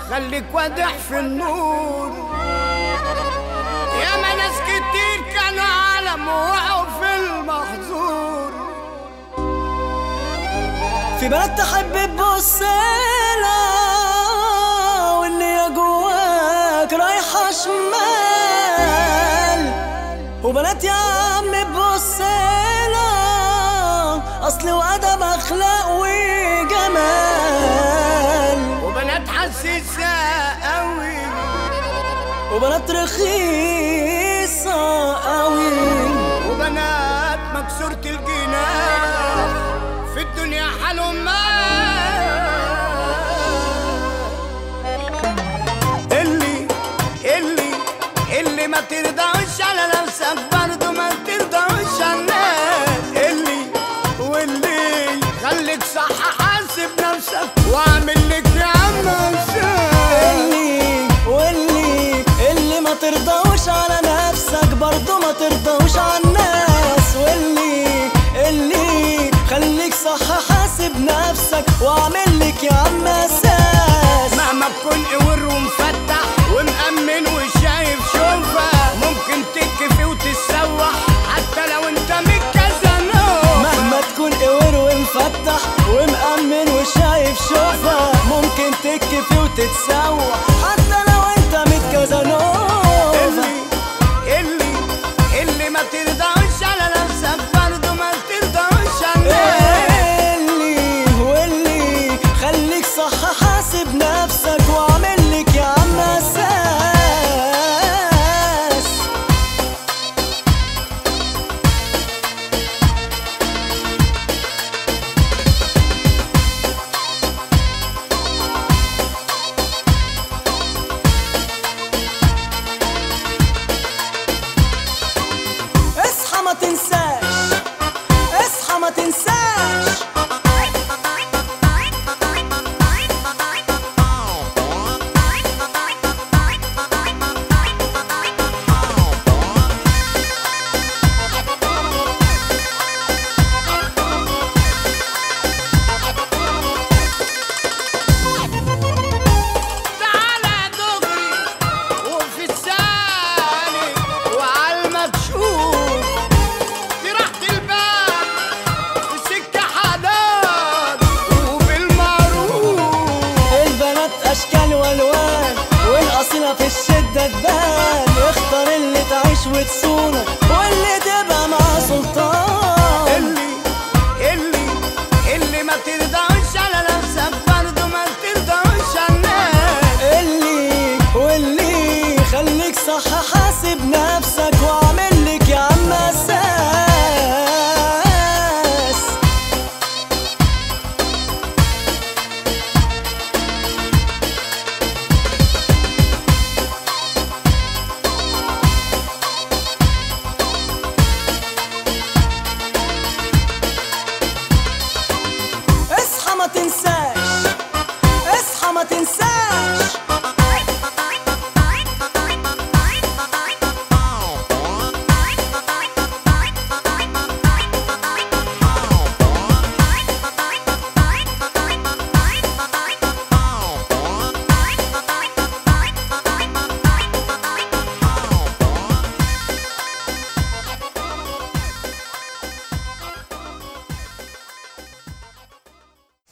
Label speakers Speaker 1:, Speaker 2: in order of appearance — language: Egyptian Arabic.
Speaker 1: خليك وادح في النور يا ما ناس كتير كانوا عالم وقعوا في المحظور
Speaker 2: في بنات تحب تبص لها واللي جواك رايحة شمال وبنات يا عم تبص لها أصل وأدب أخلاق وجمال
Speaker 1: وبنات حساسة قوي
Speaker 2: وبنات رخيصة قوي
Speaker 1: وبنات مكسورة الجناح في الدنيا حالهم ما اللي اللي اللي ما ترضاش على نفسك برضه ما ترضاش على الناس اللي واللي خليك صح حاسب نفسك واعمل لك يا عم حساب.
Speaker 2: اللي واللي اللي ما ترضوش على نفسك برضو ما ترضوش على الناس واللي اللي خليك صح حاسب نفسك واعمل لك يا عم اساس
Speaker 1: مهما تكون قور ومفتح ومأمن وشايف شوفة ممكن تكفي وتتسوح حتى لو انت متكزنوف
Speaker 2: مهما تكون قور ومفتح ومأمن وشايف شوفها ممكن تكفي وتتسوح حتى لو انت متكزنوفا
Speaker 1: اللي اللي اللي ما ترضاش على نفسك برضه ما ترضاش على الناس
Speaker 2: اللي واللي خليك صح حاسب نفسك واعمل لك يا عم اساس اصحى ما تنساش اصحى ما تنساش
Speaker 1: تعالى دغري وفي الثاني وعلى المكشوف دي راحة الباب في سكة حداد وبالمعروف
Speaker 2: البنات اشكال والوان والاصيله في الشده تبان اختار اللي تعيش وتصونك واللي تبقى مع سلطان
Speaker 1: اللي اللي اللي ما ترضاش على نفسك برضه ما ترضاش على الناس
Speaker 2: اللي واللي خليك صح حاسب نفسك وعلى